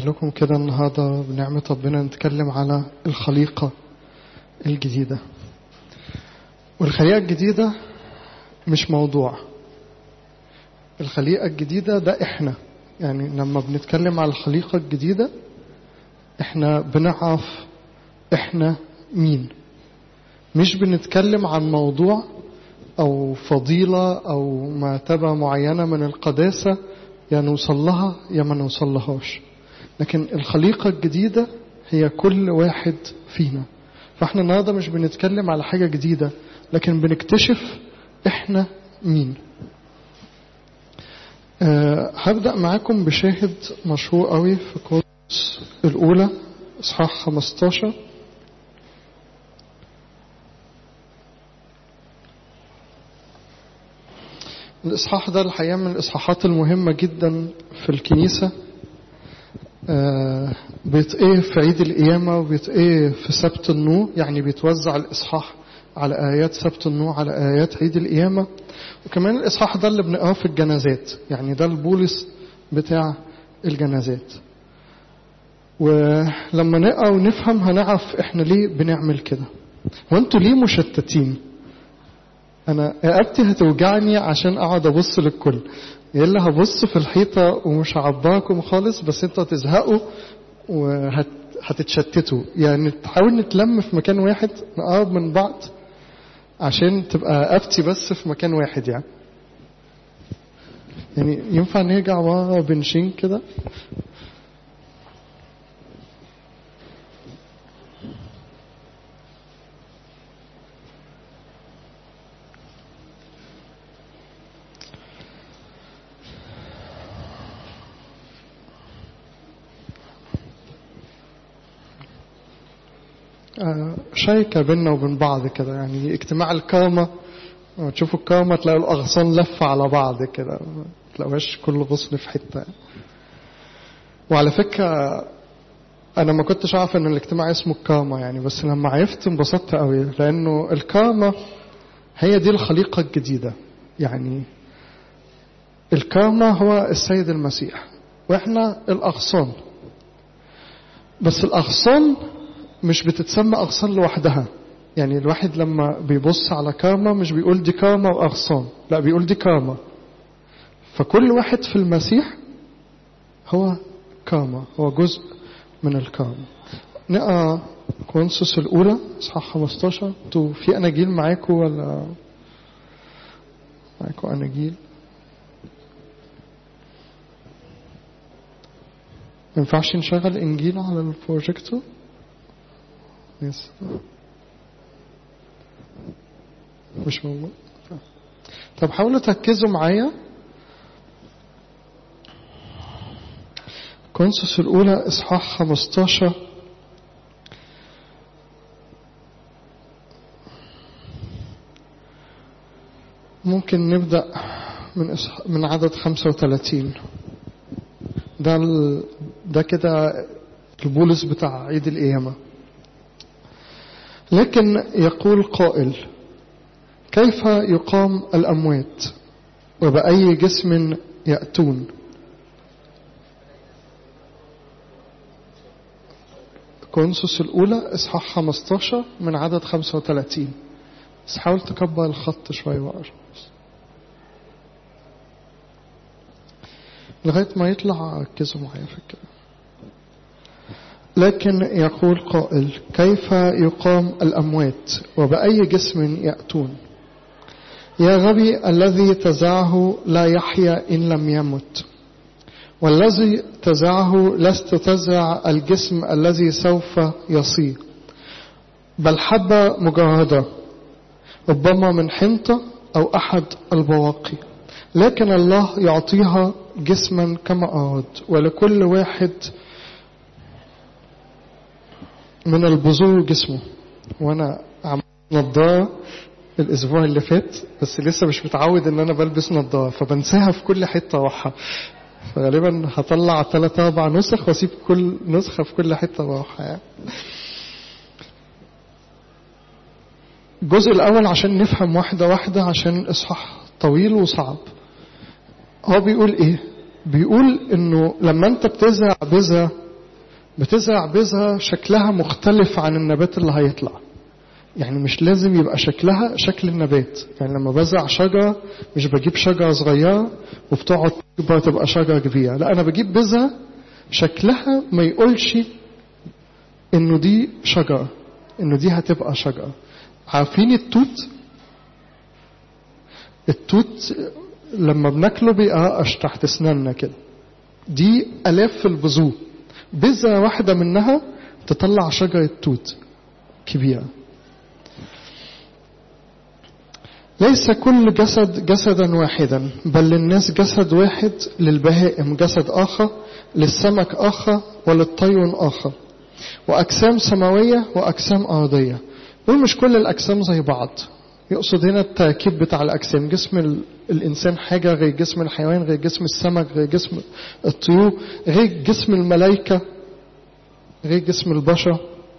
قال لكم كده النهاردة بنعمة ربنا نتكلم على الخليقة الجديدة والخليقة الجديدة مش موضوع الخليقة الجديدة ده احنا يعني لما بنتكلم على الخليقة الجديدة احنا بنعرف احنا مين مش بنتكلم عن موضوع او فضيلة او مرتبة معينة من القداسة يا نوصل لها يا ما نوصل لهاش لكن الخليقة الجديدة هي كل واحد فينا فاحنا النهاردة مش بنتكلم على حاجة جديدة لكن بنكتشف احنا مين أه هبدأ معاكم بشاهد مشهور قوي في كورس الأولى إصحاح 15 الإصحاح ده الحقيقة من الإصحاحات المهمة جدا في الكنيسة آه بيتقيه في عيد القيامة وبيتقيه في سبت النور يعني بيتوزع الإصحاح على آيات سبت النور على آيات عيد القيامة وكمان الإصحاح ده اللي بنقراه في الجنازات يعني ده البولس بتاع الجنازات ولما نقرا ونفهم هنعرف احنا ليه بنعمل كده وانتوا ليه مشتتين انا رقبتي هتوجعني عشان اقعد ابص للكل يلا هبص في الحيطة ومش هعبركم خالص بس انتوا هتزهقوا وهتتشتتوا يعني تحاول نتلم في مكان واحد نقرب من بعض عشان تبقى رقبتي بس في مكان واحد يعني يعني ينفع نرجع ورا بنشين كده شيكة بيننا وبين بعض كده يعني اجتماع الكرامة تشوفوا الكرامة تلاقوا الأغصان لفة على بعض كده ما تلاقوهاش كل غصن في حتة وعلى فكرة أنا ما كنتش أعرف إن الاجتماع اسمه الكرامة يعني بس لما عرفت انبسطت قوي لأنه الكرامة هي دي الخليقة الجديدة يعني الكرامة هو السيد المسيح وإحنا الأغصان بس الأغصان مش بتتسمى أغصان لوحدها يعني الواحد لما بيبص على كارما مش بيقول دي كارما وأغصان لا بيقول دي كارما فكل واحد في المسيح هو كارما هو جزء من الكارما نقرا كونسوس الأولى إصحاح 15 انتوا في أناجيل معاكم ولا معاكم أناجيل ما ينفعش نشغل إنجيل على البروجيكتور يس مش موجود طب حاولوا تركزوا معايا كونسوس الأولى إصحاح 15 ممكن نبدأ من من عدد 35 ده ال... ده كده البولس بتاع عيد القيامه لكن يقول قائل كيف يقام الأموات وبأي جسم يأتون كونسوس الأولى إصحاح 15 من عدد 35 بس حاول تكبر الخط شوية وقر لغاية ما يطلع ركزوا معايا في الكلام لكن يقول قائل كيف يقام الأموات وبأي جسم يأتون يا غبي الذي تزعه لا يحيا إن لم يمت والذي تزعه لست تزرع الجسم الذي سوف يصير بل حبة مجردة ربما من حنطة أو أحد البواقي لكن الله يعطيها جسما كما أراد ولكل واحد من البذور جسمه وانا عملت نضاره الاسبوع اللي فات بس لسه مش متعود ان انا بلبس نضاره فبنساها في كل حته اروحها فغالبا هطلع ثلاث اربع نسخ واسيب كل نسخه في كل حته اروحها يعني. الجزء الاول عشان نفهم واحده واحده عشان اصحاح طويل وصعب هو بيقول ايه بيقول انه لما انت بتزرع بذره بتزرع بذرة شكلها مختلف عن النبات اللي هيطلع يعني مش لازم يبقى شكلها شكل النبات يعني لما بزرع شجرة مش بجيب شجرة صغيرة وبتقعد تكبر تبقى شجرة كبيرة لا أنا بجيب بذرة شكلها ما يقولش إنه دي شجرة إنه دي هتبقى شجرة عارفين التوت التوت لما بناكله بيقرقش تحت اسناننا كده دي آلاف في البذور بذرة واحدة منها تطلع شجرة توت كبيرة ليس كل جسد جسدا واحدا بل للناس جسد واحد للبهائم جسد آخر للسمك آخر وللطير آخر وأجسام سماوية وأجسام أرضية دول مش كل الأجسام زي بعض يقصد هنا التركيب بتاع الأجسام جسم الإنسان حاجة غير جسم الحيوان غير جسم السمك غير جسم الطيور غير جسم الملائكة غير جسم البشر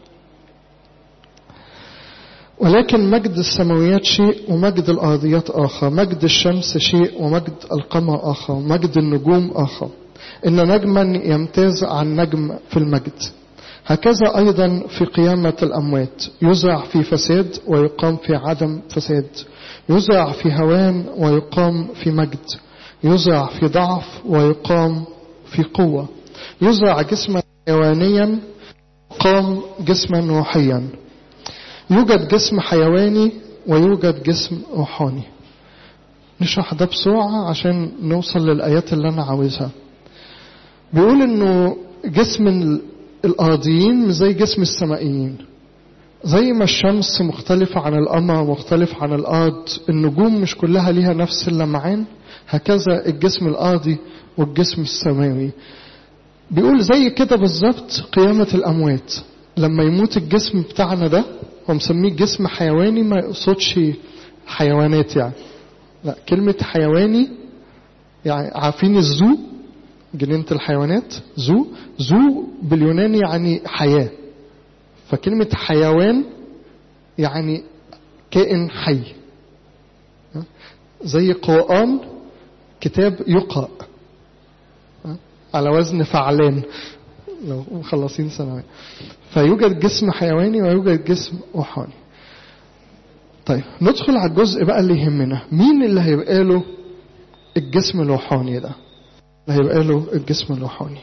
ولكن مجد السماويات شيء ومجد الأرضيات آخر مجد الشمس شيء ومجد القمر آخر مجد النجوم آخر إن نجما يمتاز عن نجم في المجد هكذا أيضا في قيامة الأموات يزرع في فساد ويقام في عدم فساد يزرع في هوان ويقام في مجد يزرع في ضعف ويقام في قوة يزرع جسما حيوانيا يقام جسما روحيا يوجد جسم حيواني ويوجد جسم روحاني نشرح ده بسرعة عشان نوصل للآيات اللي أنا عاوزها بيقول إنه جسم الأرضيين مش زي جسم السمائيين زي ما الشمس مختلفة عن القمر مختلف عن الأرض النجوم مش كلها ليها نفس اللمعان هكذا الجسم الأرضي والجسم السماوي بيقول زي كده بالظبط قيامة الأموات لما يموت الجسم بتاعنا ده هو مسميه جسم حيواني ما يقصدش حيوانات يعني لا كلمة حيواني يعني عارفين الزو جنينة الحيوانات زو زو باليوناني يعني حياة فكلمة حيوان يعني كائن حي زي قرآن كتاب يقرأ على وزن فعلان لو مخلصين ثانوية فيوجد جسم حيواني ويوجد جسم روحاني طيب ندخل على الجزء بقى اللي يهمنا مين اللي هيبقى له الجسم الروحاني ده اللي هيبقى له الجسم الروحاني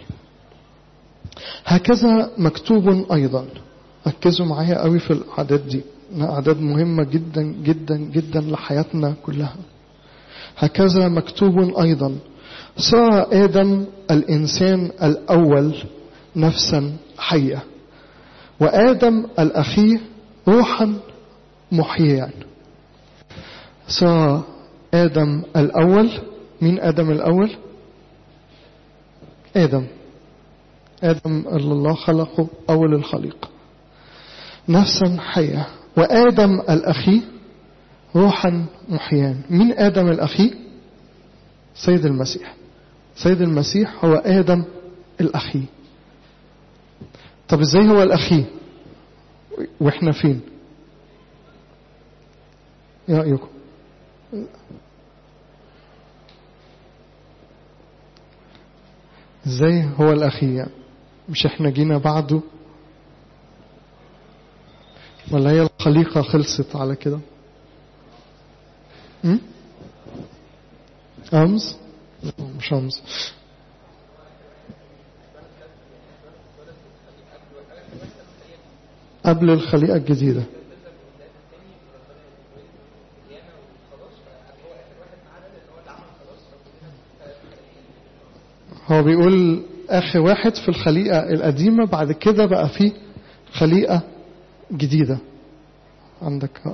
هكذا مكتوب أيضا ركزوا معايا قوي في الأعداد دي أعداد مهمة جدا جدا جدا لحياتنا كلها هكذا مكتوب أيضا صار آدم الإنسان الأول نفسا حية وآدم الأخير روحا محييا صار آدم الأول مين آدم الأول آدم آدم اللي الله خلقه أول الخليقة نفسا حية وآدم الأخي روحا محيان مين آدم الأخي سيد المسيح سيد المسيح هو آدم الأخي طب ازاي هو الأخي واحنا فين ايه رأيكم ازاي هو الأخي يعني مش احنا جينا بعده ولا هي الخليقة خلصت على كده أمز مش أمز قبل الخليقة الجديدة هو بيقول آخر واحد في الخليقة القديمة بعد كده بقى فيه خليقة جديدة عندك رأي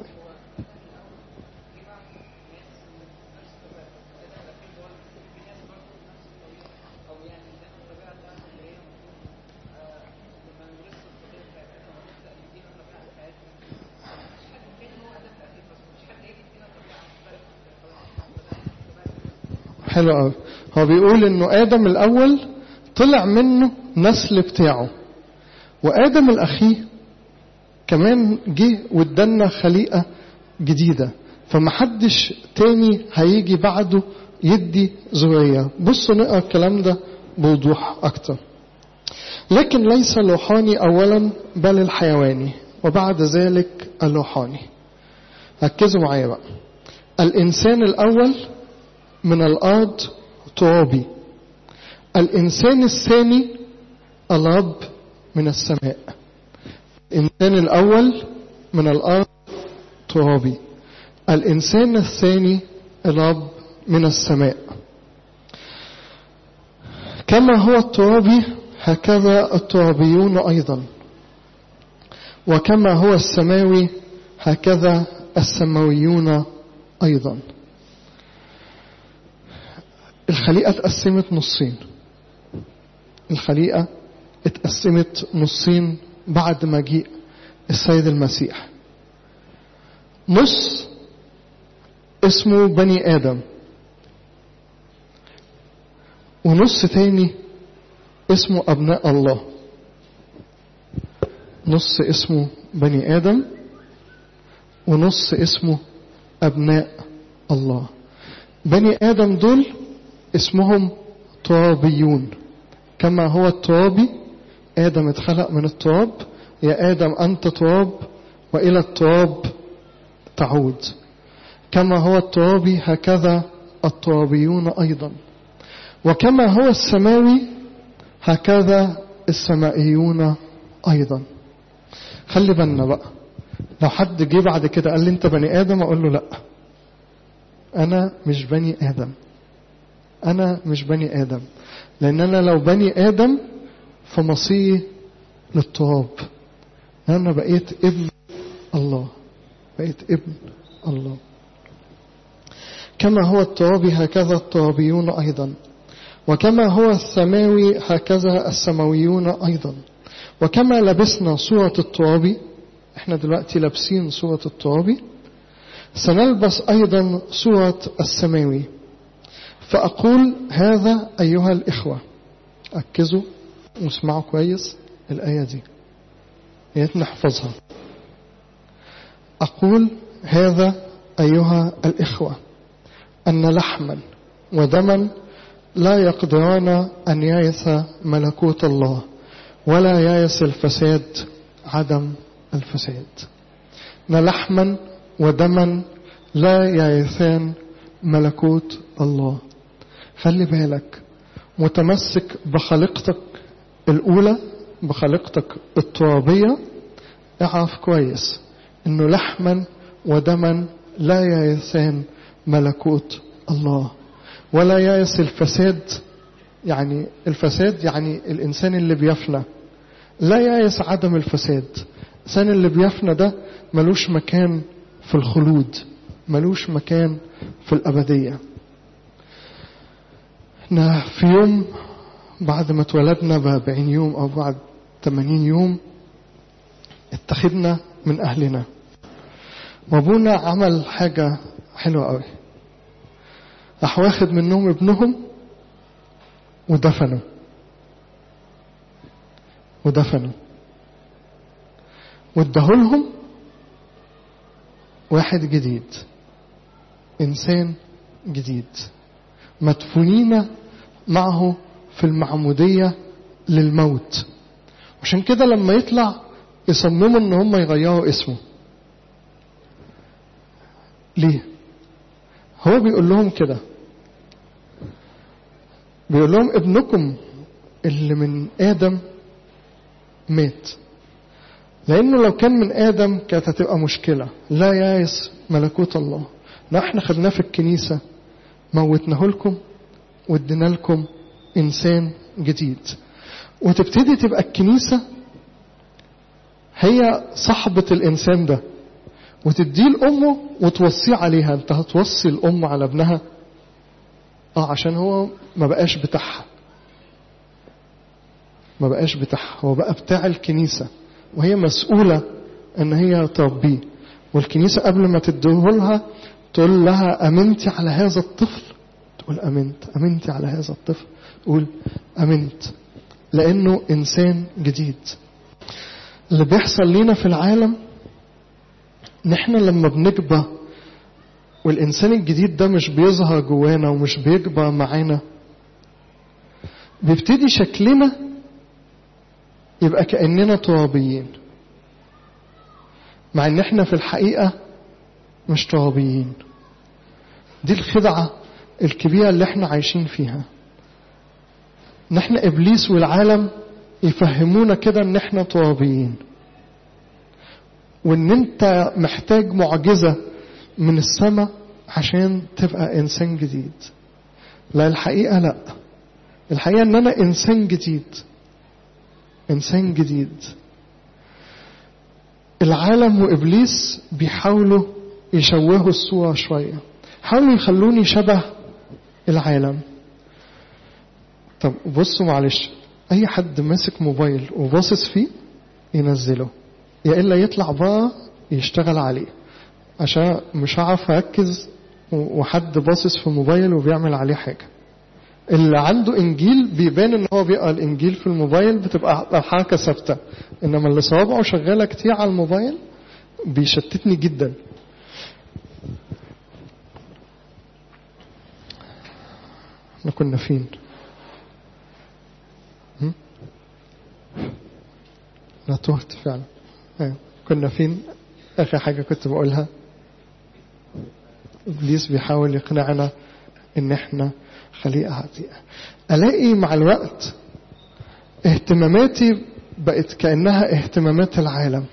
حلو قوي هو بيقول انه ادم الاول طلع منه نسل بتاعه وادم الاخيه كمان جه وادانا خليقه جديده فمحدش تاني هيجي بعده يدي ذريه بصوا نقرا الكلام ده بوضوح اكتر لكن ليس الروحاني أولا بل الحيواني وبعد ذلك الروحاني ركزوا معايا بقى الإنسان الأول من الأرض ترابي الإنسان الثاني الرب من السماء الإنسان الأول من الأرض ترابي الإنسان الثاني الرب من السماء كما هو الترابي هكذا الترابيون أيضا وكما هو السماوي هكذا السماويون أيضا الخليقة اتقسمت نصين الخليقة اتقسمت نصين بعد مجيء السيد المسيح نص اسمه بني آدم ونص تاني اسمه أبناء الله نص اسمه بني آدم ونص اسمه أبناء الله بني آدم دول اسمهم ترابيون كما هو الترابي آدم اتخلق من التراب يا آدم أنت تراب وإلى التراب تعود كما هو الترابي هكذا الترابيون أيضا وكما هو السماوي هكذا السمائيون أيضا خلي بالنا بقى لو حد جه بعد كده قال لي أنت بني آدم أقول له لأ أنا مش بني آدم أنا مش بني آدم لأن أنا لو بني آدم فمصيري للتراب أنا بقيت ابن الله بقيت ابن الله كما هو الترابي هكذا الترابيون أيضا وكما هو السماوي هكذا السماويون أيضا وكما لبسنا صورة الترابي احنا دلوقتي لابسين صورة الترابي سنلبس أيضا صورة السماوي فأقول هذا أيها الإخوة ركزوا واسمعوا كويس الآية دي يا نحفظها أقول هذا أيها الإخوة أن لحما ودما لا يقدران أن يرث ملكوت الله ولا يرث الفساد عدم الفساد أن لحما ودما لا يرثان ملكوت الله خلي بالك متمسك بخليقتك الأولى بخليقتك الترابية اعرف كويس انه لحما ودما لا يرثان ملكوت الله ولا يرث الفساد يعني الفساد يعني الإنسان اللي بيفنى لا يرث عدم الفساد الإنسان اللي بيفنى ده ملوش مكان في الخلود ملوش مكان في الأبدية احنا في يوم بعد ما اتولدنا بأربعين يوم أو بعد ثمانين يوم اتخذنا من أهلنا وابونا عمل حاجة حلوة قوي راح واخد منهم ابنهم ودفنوا ودفنوا وادهولهم واحد جديد إنسان جديد مدفونين معه في المعمودية للموت عشان كده لما يطلع يصمموا ان هم يغيروا اسمه ليه هو بيقول لهم كده بيقول لهم ابنكم اللي من آدم مات لأنه لو كان من آدم كانت هتبقى مشكلة لا يائس ملكوت الله لا احنا خدناه في الكنيسة موتناه لكم وادينا لكم إنسان جديد وتبتدي تبقى الكنيسة هي صاحبة الإنسان ده وتديه لأمه وتوصيه عليها أنت هتوصي الأم على ابنها اه عشان هو ما بقاش بتاعها ما بقاش بتاعها هو بقى بتاع الكنيسة وهي مسؤولة ان هي تربيه والكنيسة قبل ما تديهولها تقول لها امنتي على هذا الطفل تقول امنت امنتي على هذا الطفل تقول امنت لانه انسان جديد اللي بيحصل لينا في العالم نحن لما بنكبر والإنسان الجديد ده مش بيظهر جوانا ومش بيكبر معانا بيبتدي شكلنا يبقى كأننا ترابيين مع ان احنا في الحقيقة مش ترابيين دي الخدعة الكبيرة اللي احنا عايشين فيها ان احنا ابليس والعالم يفهمونا كده ان احنا ترابيين وان انت محتاج معجزة من السماء عشان تبقى انسان جديد لا الحقيقة لا الحقيقة ان انا انسان جديد انسان جديد العالم وابليس بيحاولوا يشوهوا الصورة شوية حاولوا يخلوني شبه العالم طب بصوا معلش اي حد ماسك موبايل وباصص فيه ينزله يا الا يطلع بقى يشتغل عليه عشان مش هعرف اركز وحد باصص في موبايل وبيعمل عليه حاجه اللي عنده انجيل بيبان ان هو بيقرا الانجيل في الموبايل بتبقى الحركه ثابته انما اللي صوابعه شغاله كتير على الموبايل بيشتتني جدا احنا كنا فين هم؟ انا تهت فعلا ايوه كنا فين اخر حاجه كنت بقولها ابليس بيحاول يقنعنا ان احنا خليقه عتيقه الاقي مع الوقت اهتماماتي بقت كانها اهتمامات العالم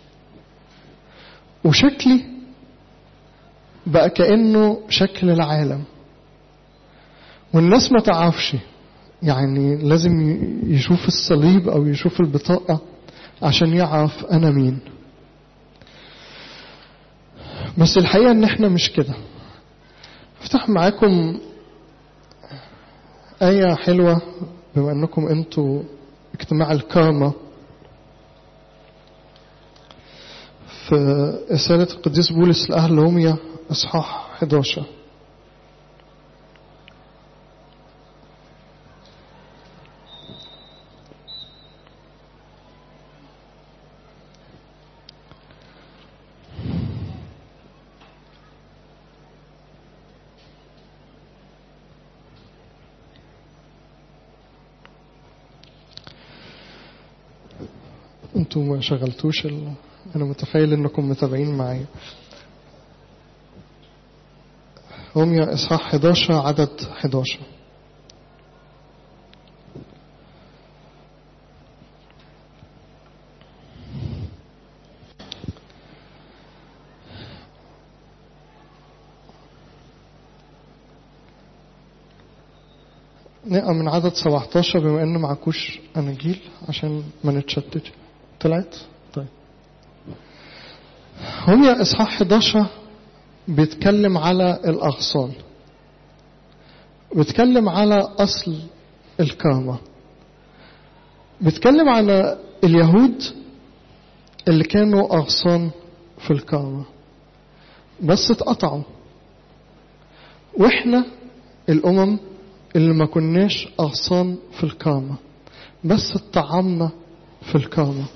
وشكلي بقى كانه شكل العالم والناس ما تعرفش يعني لازم يشوف الصليب او يشوف البطاقه عشان يعرف انا مين بس الحقيقه ان احنا مش كده افتح معاكم آية حلوة بما أنكم أنتوا اجتماع الكرامة في رسالة القديس بولس لأهل روميا إصحاح 11 انتوا ما شغلتوش ال... انا متخيل انكم متابعين معايا روميا اصحاح 11 عدد 11 نقرا من عدد 17 بما ان معكوش اناجيل عشان ما نتشتتش طلعت طيب هم يا اصحاح 11 بيتكلم على الاغصان بيتكلم على اصل الكرامه بيتكلم على اليهود اللي كانوا اغصان في الكرامه بس اتقطعوا واحنا الامم اللي ما كناش اغصان في الكرامه بس اتطعمنا في الكرامه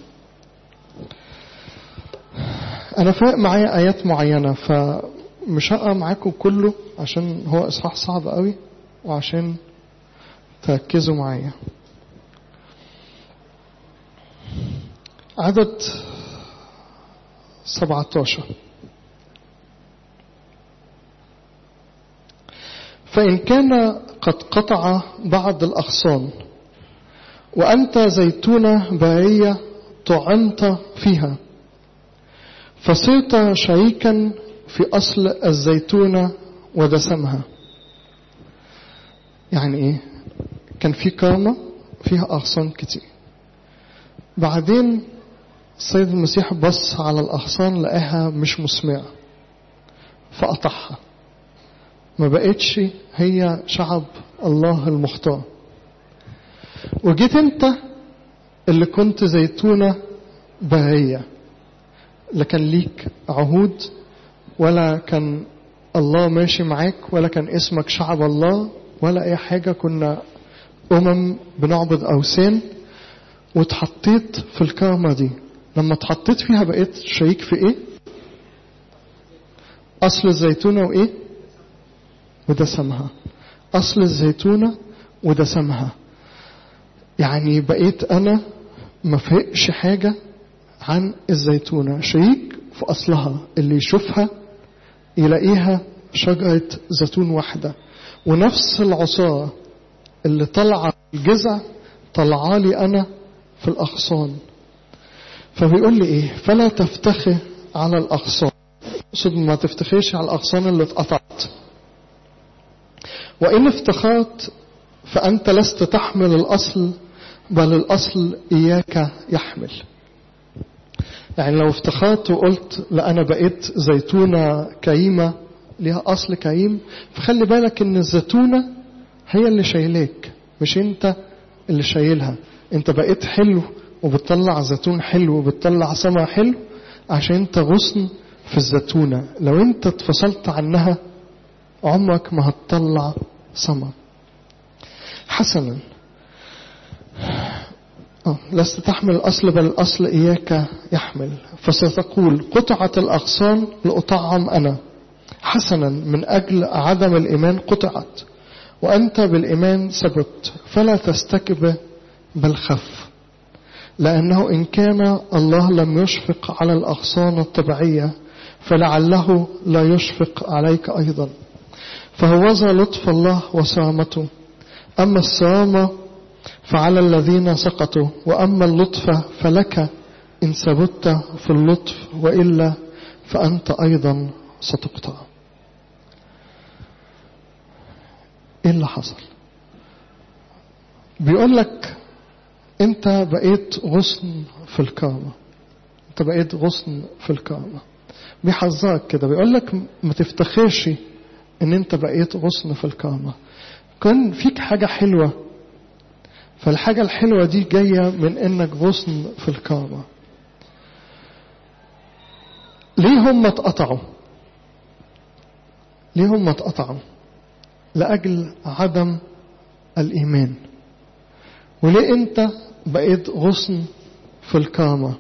أنا فارق معايا آيات معينة فمش هقرا معاكم كله عشان هو إصحاح صعب قوي وعشان تركزوا معايا عدد 17 فإن كان قد قطع بعض الأغصان وأنت زيتونة بارية طعنت فيها فصرت شريكا في أصل الزيتونة ودسمها يعني إيه كان في كرمة فيها أغصان كتير بعدين السيد المسيح بص على الأغصان لقاها مش مثمرة فقطعها ما بقتش هي شعب الله المختار وجيت انت اللي كنت زيتونة بهية لا كان ليك عهود ولا كان الله ماشي معاك ولا كان اسمك شعب الله ولا اي حاجة كنا امم بنعبد اوثان واتحطيت في الكرمة دي لما اتحطيت فيها بقيت شريك في ايه اصل الزيتونة وايه ودسمها اصل الزيتونة ودسمها يعني بقيت انا ما فهقش حاجة عن الزيتونة شريك في أصلها اللي يشوفها يلاقيها شجرة زيتون واحدة ونفس العصارة اللي طالعة الجذع طالعة لي أنا في الأغصان فبيقول لي إيه فلا تفتخر على الأغصان اقصد ما تفتخرش على الأغصان اللي اتقطعت وإن افتخرت فأنت لست تحمل الأصل بل الأصل إياك يحمل يعني لو افتخرت وقلت لا أنا بقيت زيتونة كريمة ليها أصل كريم فخلي بالك إن الزيتونة هي اللي شايلاك مش أنت اللي شايلها أنت بقيت حلو وبتطلع زيتون حلو وبتطلع ثمر حلو عشان أنت غصن في الزيتونة لو أنت اتفصلت عنها عمرك ما هتطلع ثمر حسنا لست تحمل الأصل بل الأصل إياك يحمل فستقول قطعت الأغصان لأطعم أنا حسنا من أجل عدم الإيمان قطعت وأنت بالإيمان ثبت فلا تستكب بل خف لأنه إن كان الله لم يشفق على الأغصان الطبيعية فلعله لا يشفق عليك أيضا فهوذا لطف الله وسامته أما السامة فعلى الذين سقطوا وأما اللطف فلك إن ثبت في اللطف وإلا فأنت أيضا ستقطع إيه اللي حصل بيقول لك أنت بقيت غصن في الكرامة أنت بقيت غصن في الكرامة بيحذرك كده بيقول لك ما تفتخرش ان انت بقيت غصن في الكرامة كان فيك حاجة حلوة فالحاجة الحلوة دي جاية من انك غصن في الكرامة ليه هم اتقطعوا ليه هم اتقطعوا لأجل عدم الإيمان وليه أنت بقيت غصن في الكرامة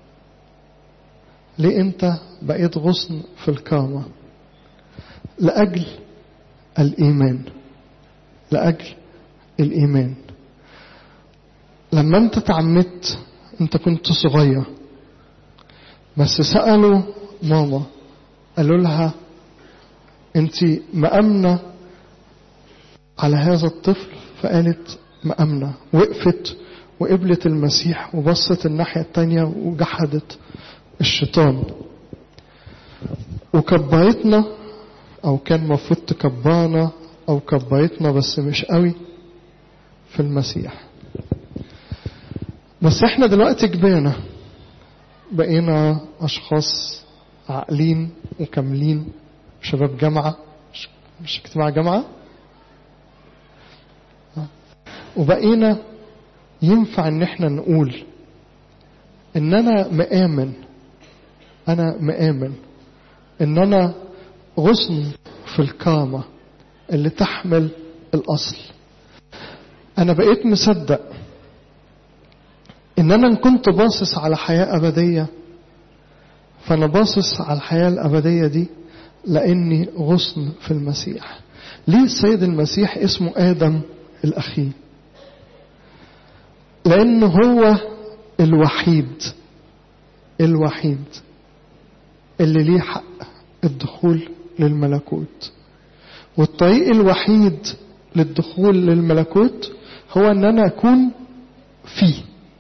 ليه أنت بقيت غصن في الكرامة لأجل الإيمان لأجل الإيمان لما أنت تعمدت أنت كنت صغير بس سألوا ماما قالوا لها أنت مأمنة على هذا الطفل فقالت مأمنة وقفت وقبلت المسيح وبصت الناحية التانية وجحدت الشيطان وكبرتنا أو كان مفروض تكبرنا أو كبرتنا بس مش قوي في المسيح بس احنا دلوقتي كبرنا بقينا أشخاص عاقلين وكاملين شباب جامعة مش, مش اجتماع جامعة وبقينا ينفع ان احنا نقول ان انا مآمن انا مآمن ان انا غصن في الكامة اللي تحمل الاصل انا بقيت مصدق ان انا كنت باصص على حياة ابدية فانا باصص على الحياة الابدية دي لاني غصن في المسيح ليه السيد المسيح اسمه ادم الاخير لأن هو الوحيد الوحيد اللي ليه حق الدخول للملكوت والطريق الوحيد للدخول للملكوت هو ان انا اكون فيه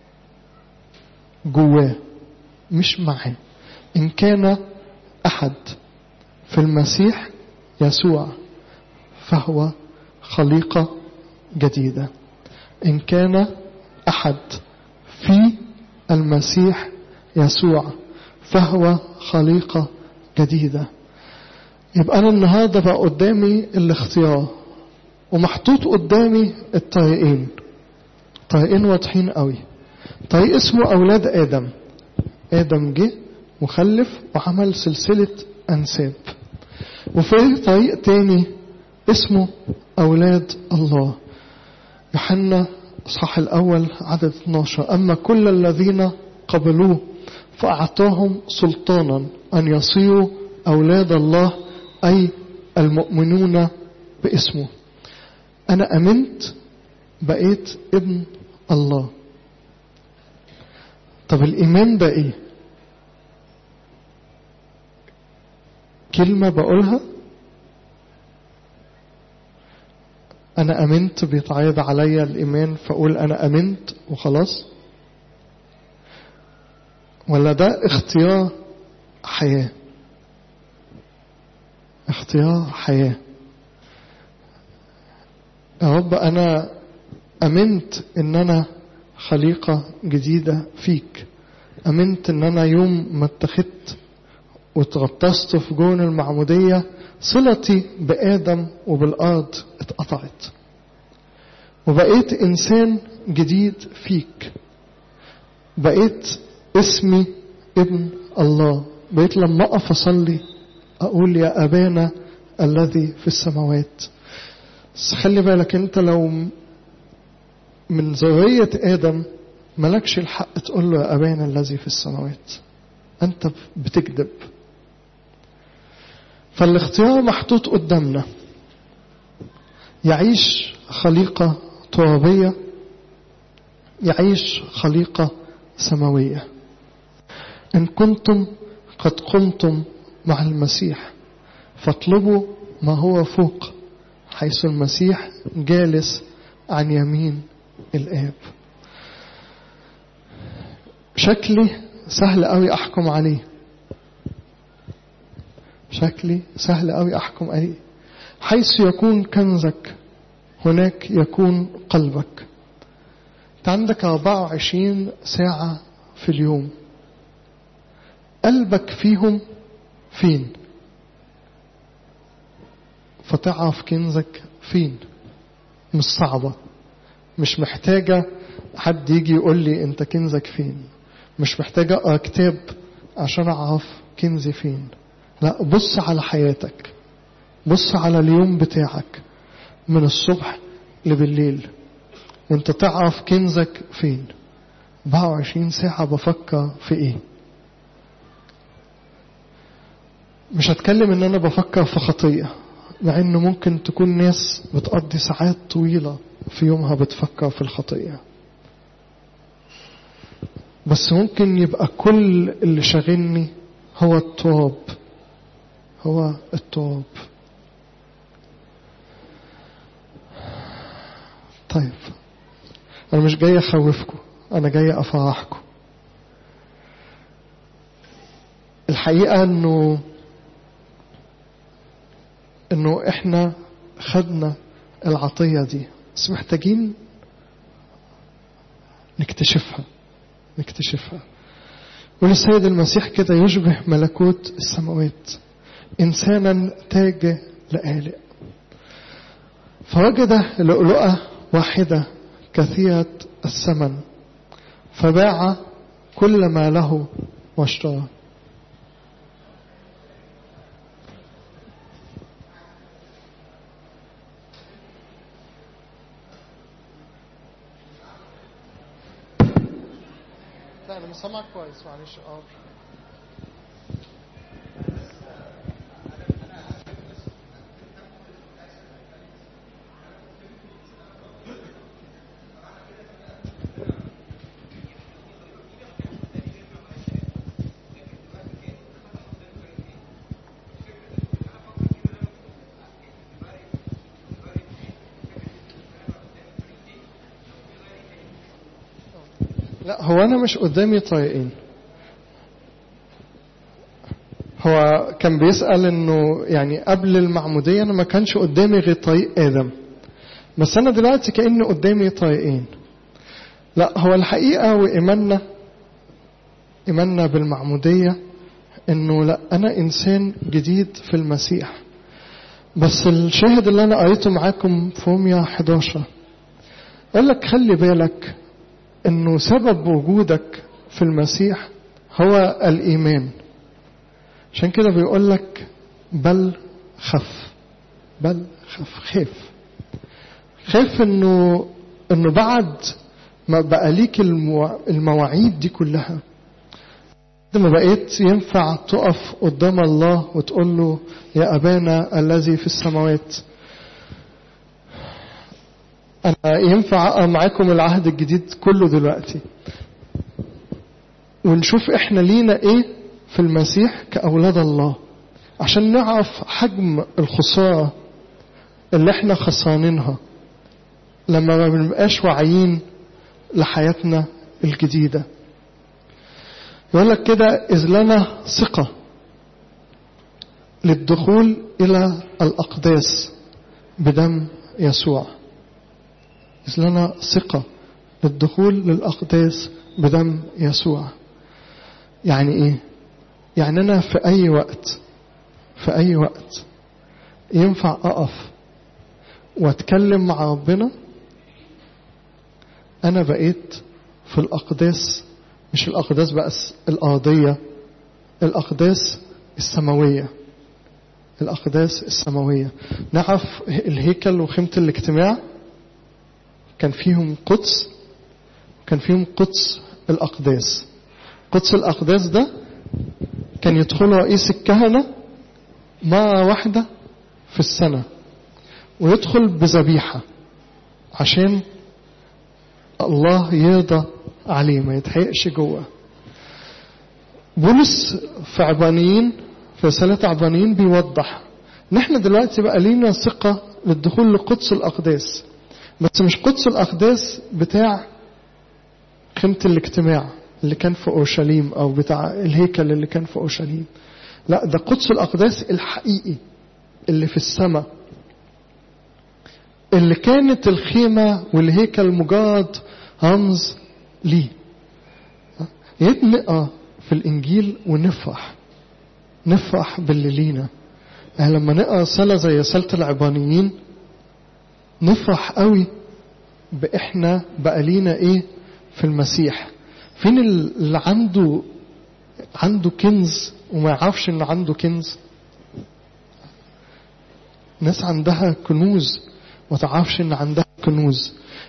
جواه مش معاه ان كان احد في المسيح يسوع فهو خليقه جديده ان كان أحد في المسيح يسوع فهو خليقة جديدة يبقى أنا النهاردة بقى قدامي الاختيار ومحطوط قدامي الطريقين طريقين واضحين قوي طريق اسمه أولاد آدم آدم جه وخلف وعمل سلسلة أنساب وفي طريق تاني اسمه أولاد الله يوحنا الإصحاح الأول عدد 12 أما كل الذين قبلوه فأعطاهم سلطانا أن يصيروا أولاد الله أي المؤمنون باسمه أنا أمنت بقيت ابن الله طب الإيمان ده إيه كلمة بقولها أنا أمنت بيتعرض عليا الإيمان فأقول أنا أمنت وخلاص ولا ده اختيار حياة اختيار حياة يا رب أنا أمنت إن أنا خليقة جديدة فيك أمنت إن أنا يوم ما اتخذت واتغطست في جون المعمودية صلتي بآدم وبالأرض اتقطعت وبقيت إنسان جديد فيك بقيت اسمي ابن الله بقيت لما أقف أصلي أقول يا أبانا الذي في السماوات بس خلي بالك أنت لو من ذرية آدم ملكش الحق تقول له يا أبانا الذي في السماوات أنت بتكذب فالاختيار محطوط قدامنا يعيش خليقة ترابية يعيش خليقة سماوية إن كنتم قد قمتم مع المسيح فاطلبوا ما هو فوق حيث المسيح جالس عن يمين الآب شكلي سهل قوي أحكم عليه شكلي سهل قوي أحكم عليه حيث يكون كنزك هناك يكون قلبك انت عندك 24 ساعة في اليوم قلبك فيهم فين فتعرف كنزك فين مش صعبة مش محتاجة حد يجي يقول لي انت كنزك فين مش محتاجة اقرا كتاب عشان اعرف كنزي فين لا بص على حياتك بص على اليوم بتاعك من الصبح لبالليل وانت تعرف كنزك فين 24 ساعة بفكر في ايه مش هتكلم ان انا بفكر في خطية مع انه ممكن تكون ناس بتقضي ساعات طويلة في يومها بتفكر في الخطية بس ممكن يبقى كل اللي شاغلني هو التراب هو التراب طيب انا مش جاي اخوفكم انا جاي افرحكم الحقيقه انه انه احنا خدنا العطيه دي بس محتاجين نكتشفها نكتشفها وللسيد المسيح كده يشبه ملكوت السماوات إنسانا تاج لآلئ فوجد لؤلؤة واحدة كثيرة الثمن فباع كل ما له واشترى لا انا مش سامعك كويس معلش اه لا هو انا مش قدامي طريقين هو كان بيسأل انه يعني قبل المعمودية انا ما كانش قدامي غير طريق ادم بس انا دلوقتي كأن قدامي طريقين لا هو الحقيقة وإيماننا إيماننا بالمعمودية إنه لا أنا إنسان جديد في المسيح بس الشاهد اللي أنا قريته معاكم في روميا 11 قال لك خلي بالك إنه سبب وجودك في المسيح هو الإيمان عشان كده بيقول لك بل خف بل خف خاف خاف إنه إنه بعد ما بقى ليك المواعيد دي كلها ما بقيت ينفع تقف قدام الله وتقول له يا أبانا الذي في السماوات أنا ينفع أقرأ معاكم العهد الجديد كله دلوقتي ونشوف احنا لينا ايه في المسيح كأولاد الله عشان نعرف حجم الخسارة اللي احنا خسرانينها لما ما بنبقاش واعيين لحياتنا الجديدة يقول لك كده إذ لنا ثقة للدخول إلى الأقداس بدم يسوع إذ لنا ثقة للدخول للأقداس بدم يسوع يعني إيه؟ يعني أنا في أي وقت في أي وقت ينفع أقف وأتكلم مع ربنا أنا بقيت في الأقداس مش الأقداس بس الأرضية الأقداس السماوية الأقداس السماوية نعرف الهيكل وخيمة الاجتماع كان فيهم قدس كان فيهم قدس الأقداس قدس الأقداس ده كان يدخل رئيس الكهنة مرة واحدة في السنة ويدخل بذبيحة عشان الله يرضى عليه ما يتحقش جوه بولس في عبانيين في رسالة عبانيين بيوضح ان احنا دلوقتي بقى لينا ثقة للدخول لقدس الأقداس بس مش قدس الأقداس بتاع خيمة الاجتماع اللي كان في أورشليم أو بتاع الهيكل اللي كان في أورشليم لا ده قدس الأقداس الحقيقي اللي في السماء اللي كانت الخيمة والهيكل مجرد رمز ليه نقرا في الإنجيل ونفرح نفرح باللي لينا يعني لما نقرا رسالة زي رسالة العبانيين نفرح قوي بإحنا بقى لينا إيه في المسيح فين اللي عنده عنده كنز وما يعرفش إن عنده كنز ناس عندها كنوز ما تعرفش إن عندها كنوز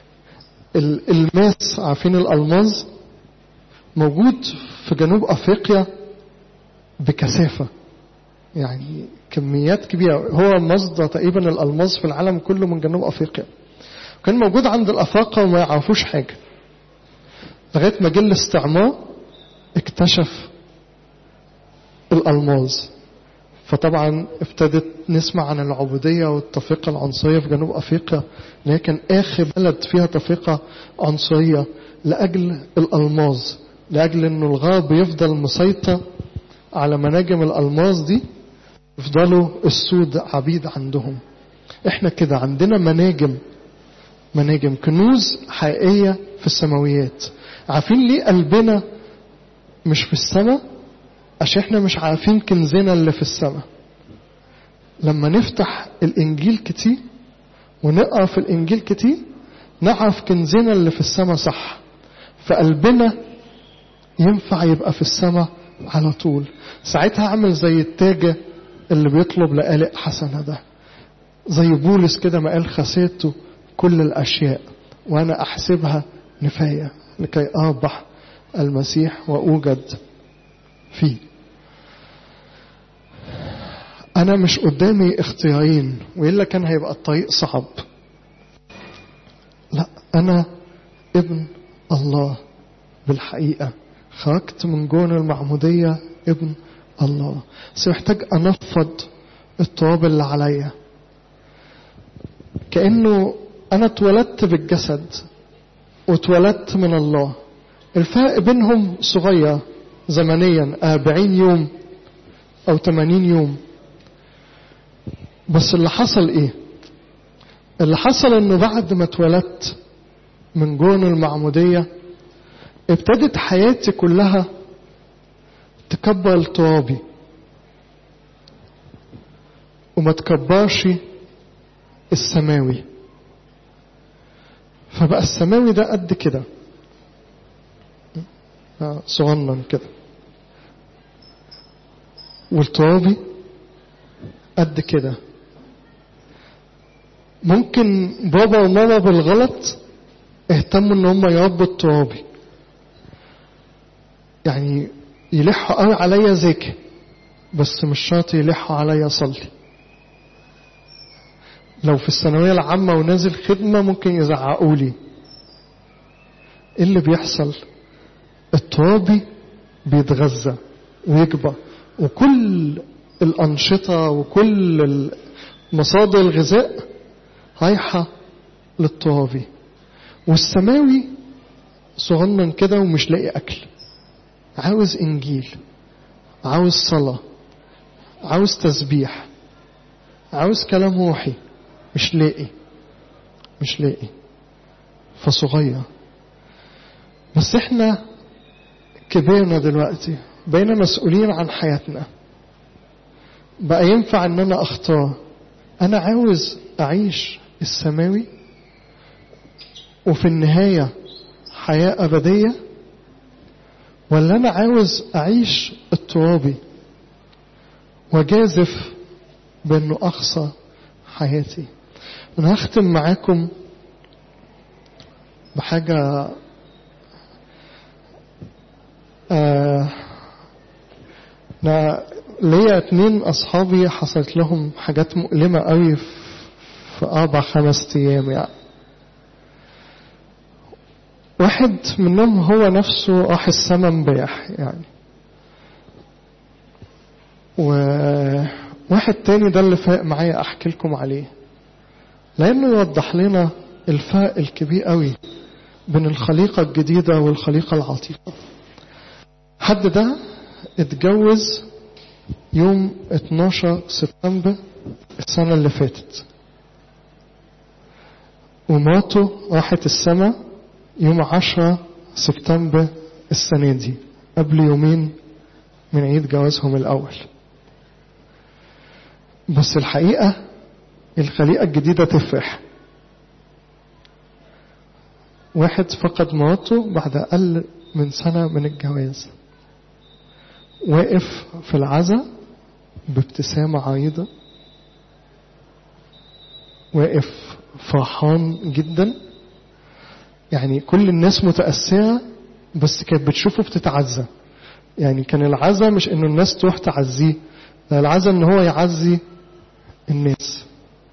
الماس عارفين الألماظ موجود في جنوب أفريقيا بكثافة يعني كميات كبيرة هو مصدر تقريبا الألماظ في العالم كله من جنوب أفريقيا كان موجود عند الأفارقة وما يعرفوش حاجة لغاية ما جه الاستعمار اكتشف الألماظ فطبعا ابتدت نسمع عن العبودية والتفرقة العنصرية في جنوب أفريقيا اللي هي كان آخر بلد فيها تفرقة عنصرية لأجل الألماظ لأجل أنه الغرب يفضل مسيطر على مناجم الألماظ دي يفضلوا السود عبيد عندهم احنا كده عندنا مناجم مناجم كنوز حقيقية في السماويات عارفين ليه قلبنا مش في السماء عشان احنا مش عارفين كنزنا اللي في السماء لما نفتح الانجيل كتير ونقرا في الانجيل كتير نعرف كنزنا اللي في السماء صح فقلبنا ينفع يبقى في السماء على طول ساعتها اعمل زي التاجة اللي بيطلب لقالق حسنة ده زي بولس كده ما قال خسيت كل الأشياء وأنا أحسبها نفاية لكي أربح المسيح وأوجد فيه أنا مش قدامي اختيارين وإلا كان هيبقى الطريق صعب لا أنا ابن الله بالحقيقة خرجت من جون المعمودية ابن الله بس محتاج أنفض التراب اللي عليا كأنه أنا اتولدت بالجسد واتولدت من الله الفرق بينهم صغير زمنيا أربعين يوم أو تمانين يوم بس اللي حصل إيه اللي حصل إنه بعد ما اتولدت من جون المعمودية ابتدت حياتي كلها تكبر ترابي وما تكبرش السماوي فبقى السماوي ده قد كده صغنن كده والترابي قد كده ممكن بابا وماما بالغلط اهتموا ان هم يربوا الترابي يعني يلحوا قوي عليا ذاكر بس مش شرط يلحوا عليا صلي لو في الثانوية العامة ونازل خدمة ممكن يزعقوا لي ايه اللي بيحصل الترابي بيتغذى ويكبر وكل الأنشطة وكل مصادر الغذاء رايحة للترابي والسماوي صغنن كده ومش لاقي أكل عاوز إنجيل عاوز صلاة عاوز تسبيح عاوز كلام روحي مش لاقي مش لاقي فصغير بس احنا كبرنا دلوقتي بقينا مسؤولين عن حياتنا بقى ينفع ان انا اختار انا عاوز اعيش السماوي وفي النهاية حياة أبدية ولا أنا عاوز أعيش الترابي وجازف بأنه أقصى حياتي أنا هختم معاكم بحاجة آه أنا ليا اتنين أصحابي حصلت لهم حاجات مؤلمة قوي في أربع خمس أيام يعني واحد منهم هو نفسه راح السما امبارح يعني وواحد تاني ده اللي فاق معايا احكي لكم عليه لانه يوضح لنا الفرق الكبير قوي بين الخليقة الجديدة والخليقة العتيقة حد ده اتجوز يوم 12 سبتمبر السنة اللي فاتت ومراته راحت السما يوم 10 سبتمبر السنة دي قبل يومين من عيد جوازهم الأول بس الحقيقة الخليقة الجديدة تفرح واحد فقد مراته بعد أقل من سنة من الجواز واقف في العزا بابتسامة عريضة واقف فرحان جدا يعني كل الناس متأثرة بس كانت بتشوفه بتتعزى يعني كان العزا مش انه الناس تروح تعزيه لا العزا ان هو يعزي الناس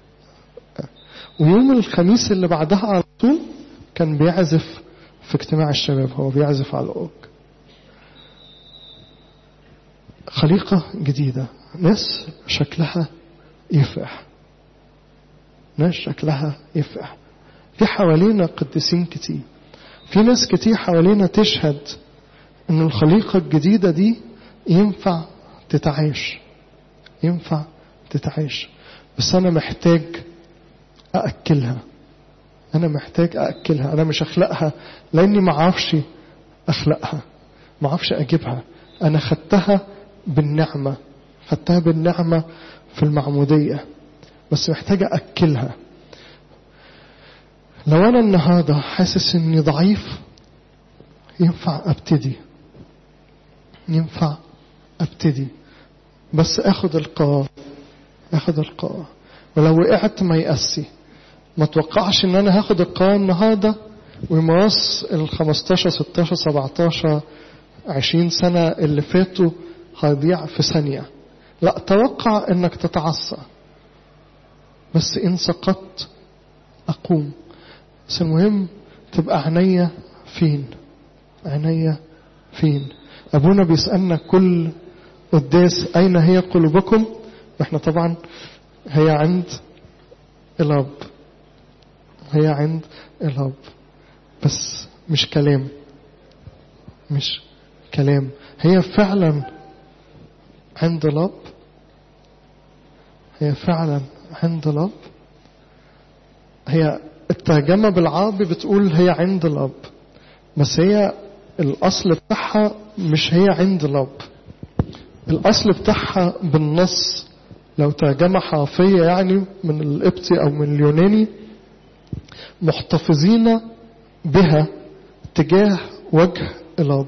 ويوم الخميس اللي بعدها على طول كان بيعزف في اجتماع الشباب هو بيعزف على الأورج خليقة جديدة ناس شكلها يفرح ناس شكلها يفرح في حوالينا قديسين كتير في ناس كتير حوالينا تشهد ان الخليقة الجديدة دي ينفع تتعايش ينفع تتعايش بس انا محتاج أأكلها أنا محتاج أأكلها أنا مش أخلقها لأني ما أعرفش أخلقها ما أعرفش أجيبها أنا خدتها بالنعمة خدتها بالنعمة في المعمودية بس محتاج أأكلها لو أنا النهاردة حاسس إني ضعيف ينفع أبتدي ينفع أبتدي بس أخد القرار أخد القرار ولو وقعت ما يأسي ما توقعش ان انا هاخد القرار النهارده ومواص ال 15 16 17 20 سنه اللي فاتوا هيضيع في ثانيه لا توقع انك تتعصى بس ان سقطت اقوم بس المهم تبقى عينيا فين عينيا فين ابونا بيسالنا كل قداس اين هي قلوبكم واحنا طبعا هي عند الاب هي عند الأب بس مش كلام مش كلام هي فعلا عند الأب هي فعلا عند الأب هي الترجمة بالعربي بتقول هي عند الأب بس هي الأصل بتاعها مش هي عند الأب الأصل بتاعها بالنص لو ترجمة حرفية يعني من القبطي أو من اليوناني محتفظين بها تجاه وجه الأب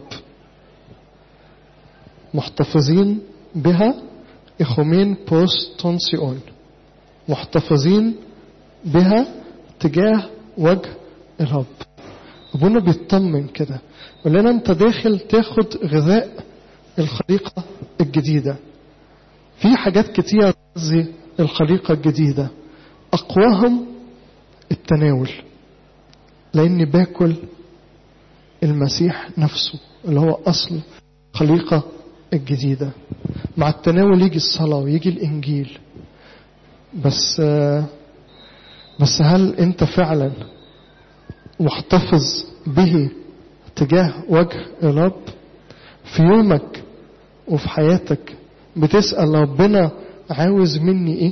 محتفظين بها إخومين بوستونسيون محتفظين بها تجاه وجه الأب أبونا بيطمن كده يقول لنا أنت داخل تاخد غذاء الخليقة الجديدة في حاجات كتير تغذي الخليقة الجديدة أقواهم التناول لاني باكل المسيح نفسه اللي هو اصل الخليقة الجديدة مع التناول يجي الصلاة ويجي الإنجيل بس بس هل أنت فعلا محتفظ به تجاه وجه الرب في يومك وفي حياتك بتسأل ربنا عاوز مني ايه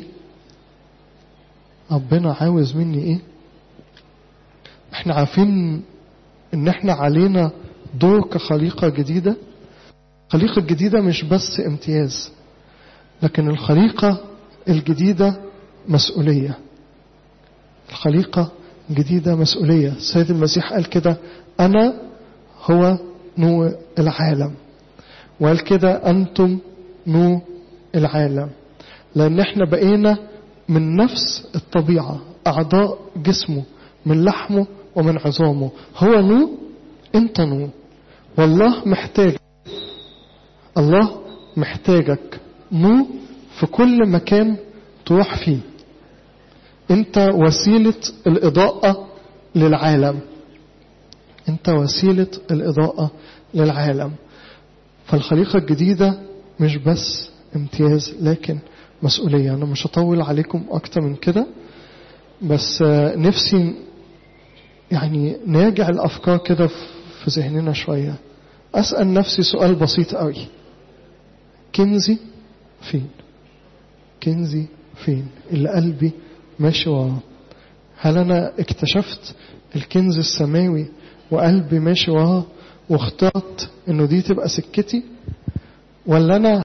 ربنا عاوز مني ايه احنا عارفين ان احنا علينا دور كخليقة جديدة الخليقة الجديدة مش بس امتياز لكن الخليقة الجديدة مسؤولية الخليقة الجديدة مسؤولية السيد المسيح قال كده أنا هو نور العالم وقال كده أنتم نور العالم لأن احنا بقينا من نفس الطبيعة أعضاء جسمه من لحمه ومن عظامه هو نور انت نور والله محتاج الله محتاجك نور في كل مكان تروح فيه انت وسيلة الإضاءة للعالم انت وسيلة الإضاءة للعالم فالخليقة الجديدة مش بس امتياز لكن مسؤولية أنا مش هطول عليكم أكتر من كده بس نفسي يعني نراجع الأفكار كده في ذهننا شوية أسأل نفسي سؤال بسيط قوي كنزي فين كنزي فين اللي قلبي ماشي وراه هل أنا اكتشفت الكنز السماوي وقلبي ماشي وراه واخترت انه دي تبقى سكتي ولا انا